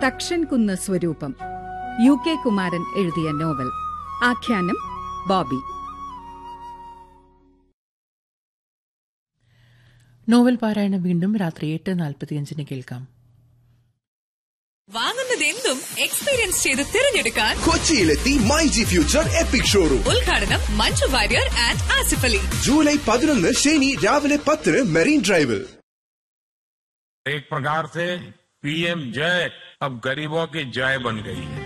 തക്ഷൻ കുന്ന് സ്വരൂപം U K Kumaran എഴുതിയ നോവൽ ആഖ്യാനം ബോബി നോവൽ പാരായണം വീണ്ടും രാത്രി എട്ട് നാൽപ്പത്തിയഞ്ചിന് കേൾക്കാം വാങ്ങുന്നതെന്തും എക്സ്പീരിയൻസ് ചെയ്ത് തിരഞ്ഞെടുക്കാൻ കൊച്ചിയിലെത്തി my G future epic showroom ഉദ്ഘാടനം മഞ്ജു വാര്യർ ആൻഡ് ആസിഫ് അലി ജൂലൈ പതിനൊന്ന് ശനി രാവിലെ പത്തിന് മെറീൻ ഡ്രൈവിൽ एक प्रकार से पीएम जय अब गरीबों की जय बन गई है